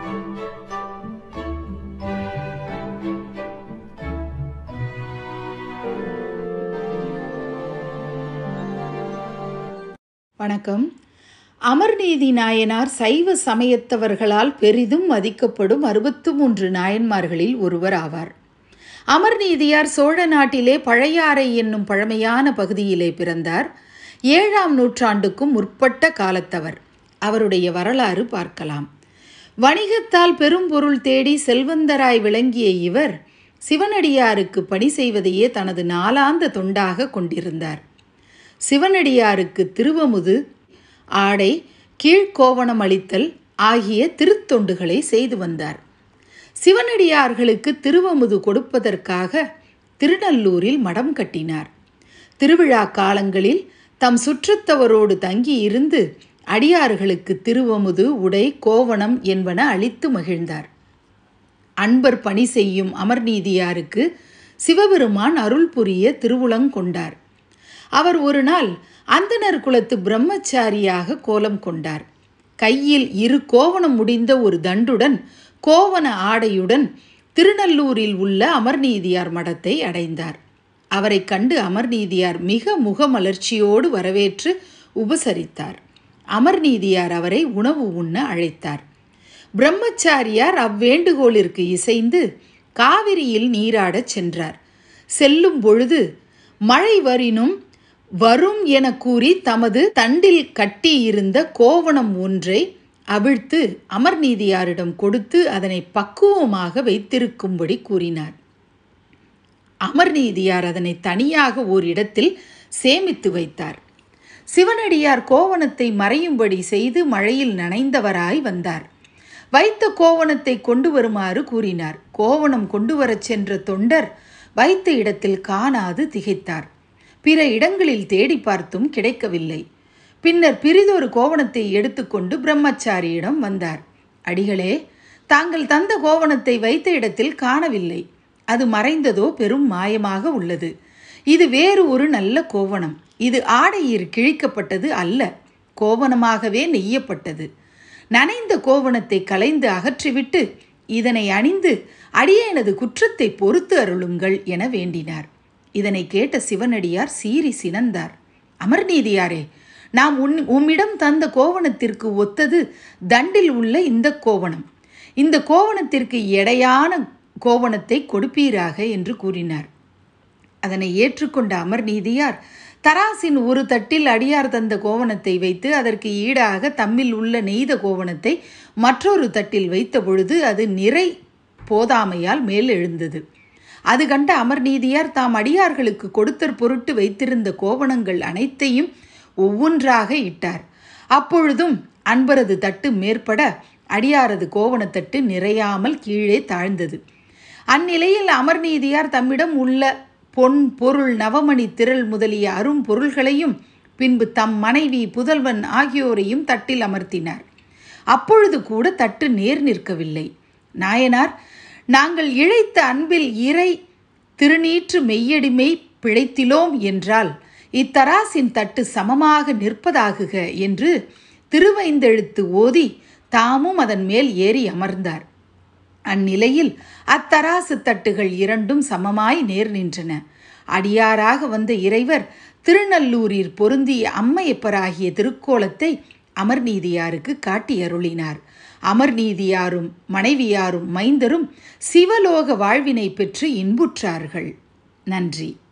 வணக்கம் அமர்நீதி நாயனார் சைவ சமயத்தவர்களால் பெரிதும் மதிக்கப்படும் அறுபத்து மூன்று நாயன்மார்களில் ஒருவர் ஆவார் அமர்நீதியார் சோழ நாட்டிலே பழையாறை என்னும் பழமையான பகுதியிலே பிறந்தார் ஏழாம் நூற்றாண்டுக்கும் முற்பட்ட காலத்தவர் அவருடைய வரலாறு பார்க்கலாம் வணிகத்தால் பெரும் பொருள் தேடி செல்வந்தராய் விளங்கிய இவர் சிவனடியாருக்கு பணி செய்வதையே தனது நாளாந்த தொண்டாக கொண்டிருந்தார் சிவனடியாருக்கு திருவமுது ஆடை கீழ்கோவணம் அளித்தல் ஆகிய திருத்தொண்டுகளை செய்து வந்தார் சிவனடியார்களுக்கு திருவமுது கொடுப்பதற்காக திருநல்லூரில் மடம் கட்டினார் திருவிழா காலங்களில் தம் சுற்றத்தவரோடு தங்கி இருந்து அடியார்களுக்கு திருவமுது உடை கோவணம் என்பன அளித்து மகிழ்ந்தார் அன்பர் பணி செய்யும் அமர்நீதியாருக்கு சிவபெருமான் அருள் புரிய திருவுளங்கொண்டார் அவர் ஒரு நாள் அந்தனர் குலத்து பிரம்மச்சாரியாக கோலம் கொண்டார் கையில் இரு கோவணம் முடிந்த ஒரு தண்டுடன் கோவண ஆடையுடன் திருநல்லூரில் உள்ள அமர்நீதியார் மடத்தை அடைந்தார் அவரை கண்டு அமர்நீதியார் மிக முகமலர்ச்சியோடு வரவேற்று உபசரித்தார் அமர்நீதியார் அவரை உணவு உண்ண அழைத்தார் பிரம்மச்சாரியார் அவ்வேண்டுகோளிற்கு இசைந்து காவிரியில் நீராடச் சென்றார் செல்லும் பொழுது மழை வரினும் வரும் என கூறி தமது தண்டில் கட்டியிருந்த கோவணம் ஒன்றை அவிழ்த்து அமர்நீதியாரிடம் கொடுத்து அதனை பக்குவமாக வைத்திருக்கும்படி கூறினார் அமர்நீதியார் அதனை தனியாக ஓர் இடத்தில் சேமித்து வைத்தார் சிவனடியார் கோவணத்தை மறையும்படி செய்து மழையில் நனைந்தவராய் வந்தார் வைத்த கோவணத்தை கொண்டு வருமாறு கூறினார் கோவணம் கொண்டு வரச் சென்ற தொண்டர் வைத்த இடத்தில் காணாது திகைத்தார் பிற இடங்களில் தேடி பார்த்தும் கிடைக்கவில்லை பின்னர் பிரிதொரு கோவணத்தை எடுத்துக்கொண்டு பிரம்மச்சாரியிடம் வந்தார் அடிகளே தாங்கள் தந்த கோவணத்தை வைத்த இடத்தில் காணவில்லை அது மறைந்ததோ பெரும் மாயமாக உள்ளது இது வேறு ஒரு நல்ல கோவணம் இது ஆடையில் கிழிக்கப்பட்டது அல்ல கோவணமாகவே நெய்யப்பட்டது நனைந்த கோவணத்தை கலைந்து அகற்றிவிட்டு இதனை அணிந்து அடியேனது குற்றத்தை பொறுத்து அருளுங்கள் என வேண்டினார் இதனை கேட்ட சிவனடியார் சீறி சினந்தார் அமர்நீதியாரே நாம் உன் உம்மிடம் தந்த கோவணத்திற்கு ஒத்தது தண்டில் உள்ள இந்த கோவணம் இந்த கோவணத்திற்கு எடையான கோவணத்தை கொடுப்பீராக என்று கூறினார் அதனை ஏற்றுக்கொண்ட அமர்நீதியார் தராசின் ஒரு தட்டில் அடியார் தந்த கோவணத்தை வைத்து அதற்கு ஈடாக தம்மில் உள்ள நெய்த கோவணத்தை மற்றொரு தட்டில் வைத்த பொழுது அது நிறை போதாமையால் மேல் எழுந்தது அது கண்ட அமர்நீதியார் தாம் அடியார்களுக்கு கொடுத்தற் பொருட்டு வைத்திருந்த கோவணங்கள் அனைத்தையும் ஒவ்வொன்றாக இட்டார் அப்பொழுதும் அன்பரது தட்டு மேற்பட அடியாரது கோவணத்தட்டு நிறையாமல் கீழே தாழ்ந்தது அந்நிலையில் அமர்நீதியார் தம்மிடம் உள்ள பொன் பொருள் நவமணி திரள் முதலிய அரும் பொருள்களையும் பின்பு தம் மனைவி புதல்வன் ஆகியோரையும் தட்டில் அமர்த்தினார் அப்பொழுது கூட தட்டு நேர் நிற்கவில்லை நாயனார் நாங்கள் இழைத்த அன்பில் இறை திருநீற்று மெய்யடிமை பிழைத்திலோம் என்றால் இத்தராசின் தட்டு சமமாக நிற்பதாகுக என்று திருவைந்தெழுத்து ஓதி தாமும் அதன் மேல் ஏறி அமர்ந்தார் அந்நிலையில் அத்தராசு தட்டுகள் இரண்டும் சமமாய் நேர் நின்றன அடியாராக வந்த இறைவர் திருநல்லூரில் பொருந்திய அம்மையப்பராகிய திருக்கோலத்தை அமர்நீதியாருக்கு காட்டி அருளினார் அமர்நீதியாரும் மனைவியாரும் மைந்தரும் சிவலோக வாழ்வினை பெற்று இன்புற்றார்கள் நன்றி